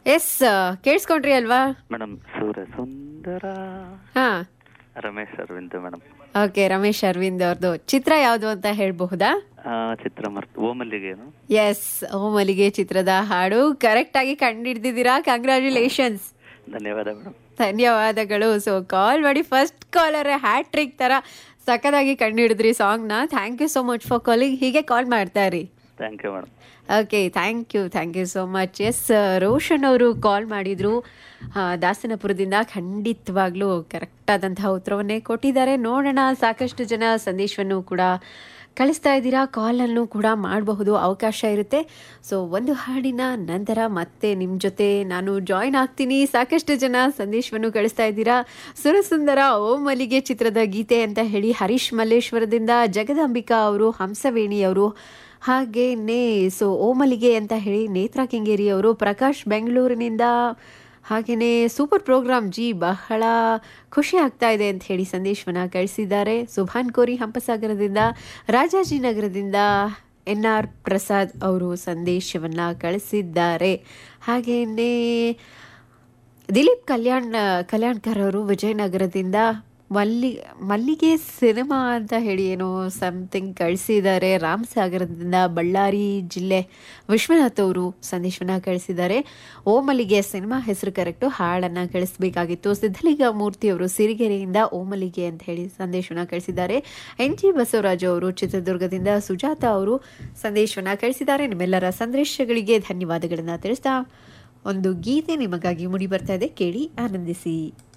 S ಕೇಳಿಸ್ಕೊಂಡ್ರಿ ಅಲ್ವಾ madam Surya Sundara ಹಾ Ramesh Aravind madam okay Ramesh Aravind ಅವ್ರದ್ದು ಚಿತ್ರ ಯಾವುದು ಅಂತ ಹೇಳ್ಬಹುದಾ ಚಿತ್ರ ಮರ್ತ್ ಓಮಲ್ಲಿಗೇನು ಎಸ್ ಓ ಮಲ್ಲಿಗೆ ಚಿತ್ರದ ಹಾಡು ಕರೆಕ್ಟ್ ಆಗಿ ಕಂಡಿಡ್ದಿದ್ದೀರಾ ಕಂಗ್ರ್ಯಾಚುಲೇಷನ್ಸ್ ಧನ್ಯವಾದ ಮೇಡಮ್ ಧನ್ಯವಾದಗಳು ಸೊ ಕಾಲ್ ಮಾಡಿ ಫಸ್ಟ್ ಕಾಲರ್ ಹ್ಯಾಟ್ರಿಕ್ ತರ ಸಖತ್ತಾಗಿ ಕಂಡುಹಿಡಿದ್ರಿ ಸಾಂಗ್ನ thank you so much for calling ಹೀಗೆ ಕಾಲ್ ಮಾಡ್ತಾ ಇರಿ thank you madam okay thank you thank you so much yes Roshan ಅವರು ಕಾಲ್ ಮಾಡಿದ್ರು ಆ, ದಾಸನಪುರದಿಂದ ಖಂಡಿತವಾಗ್ಲೂ ಕರೆಕ್ಟ್ ಆದಂತಹ ಉತ್ತರವನ್ನೇ ಕೊಟ್ಟಿದ್ದಾರೆ ನೋಡೋಣ ಸಾಕಷ್ಟು ಜನ ಸಂದೇಶವನ್ನು ಕೂಡ ಕಳಿಸ್ತಾ ಇದ್ದೀರಾ ಕಾಲನ್ನು ಕೂಡ ಮಾಡಬಹುದು ಅವಕಾಶ ಇರುತ್ತೆ ಸೊ ಒಂದು ಹಾಡಿನ ನಂತರ ಮತ್ತೆ ನಿಮ್ಮ ಜೊತೆ ನಾನು ಜಾಯ್ನ್ ಆಗ್ತೀನಿ ಸಾಕಷ್ಟು ಜನ ಸಂದೇಶವನ್ನು ಕಳಿಸ್ತಾ ಇದ್ದೀರಾ ಸುರಸುಂದರ ಓ ಮಲ್ಲಿಗೆ ಚಿತ್ರದ ಗೀತೆ ಅಂತ ಹೇಳಿ ಹರೀಶ್ ಮಲ್ಲೇಶ್ವರದಿಂದ ಜಗದಾಂಬಿಕಾ ಅವರು ಹಂಸವೇಣಿ ಅವರು ಹಾಗೇನೆ ಸೊ ಓಮಲಿಗೆ ಅಂತ ಹೇಳಿ ನೇತ್ರಾ ಕೆಂಗೇರಿ ಅವರು ಪ್ರಕಾಶ್ ಬೆಂಗಳೂರಿನಿಂದ ಹಾಗೆಯೇ ಸೂಪರ್ ಪ್ರೋಗ್ರಾಮ್ ಜಿ ಬಹಳ ಖುಷಿ ಆಗ್ತಾ ಇದೆ ಅಂತ ಹೇಳಿ ಸಂದೇಶವನ್ನ ಕಳಿಸಿದ್ದಾರೆ ಸುಭಾನ್ ಕೋರಿ ಹಂಪಸಾಗರದಿಂದ ರಾಜಾಜಿನಗರದಿಂದ ಎನ್ ಆರ್ ಪ್ರಸಾದ್ ಅವರು ಸಂದೇಶವನ್ನ ಕಳಿಸಿದ್ದಾರೆ ಹಾಗೆಯೇ ದಿಲೀಪ್ ಕಲ್ಯಾಣ್ ಕಲ್ಯಾಣ್ಕರ್ ಅವರು ವಿಜಯನಗರದಿಂದ ಮಲ್ಲಿ ಮಲ್ಲಿಗೆ ಸಿನಿಮಾ ಅಂತ ಹೇಳಿ ಏನೋ ಸಮಥಿಂಗ್ ಕಳಿಸಿದ್ದಾರೆ ರಾಮಸಾಗರದಿಂದ ಬಳ್ಳಾರಿ ಜಿಲ್ಲೆ ವಿಶ್ವನಾಥ್ ಅವರು ಸಂದೇಶವನ್ನ ಕಳಿಸಿದ್ದಾರೆ ಓ ಮಲ್ಲಿಗೆ ಸಿನಿಮಾ ಹೆಸರು ಕರೆಕ್ಟು ಹಾಡನ್ನು ಕಳಿಸಬೇಕಾಗಿತ್ತು ಸಿದ್ಧಲಿಂಗ ಮೂರ್ತಿ ಅವರು ಸಿರಿಗೆರೆಯಿಂದ ಓ ಮಲ್ಲಿಗೆ ಅಂತ ಹೇಳಿ ಸಂದೇಶವನ್ನ ಕಳಿಸಿದ್ದಾರೆ ಎನ್ ಜಿ ಬಸವರಾಜು ಅವರು ಚಿತ್ರದುರ್ಗದಿಂದ ಸುಜಾತ ಅವರು ಸಂದೇಶವನ್ನ ಕಳಿಸಿದ್ದಾರೆ ನಿಮ್ಮೆಲ್ಲರ ಸಂದೇಶಗಳಿಗೆ ಧನ್ಯವಾದಗಳನ್ನು ತಿಳಿಸ್ತಾ ಒಂದು ಗೀತೆ ನಿಮಗಾಗಿ ಮುಡಿ ಬರ್ತಾ ಇದೆ ಕೇಳಿ ಆನಂದಿಸಿ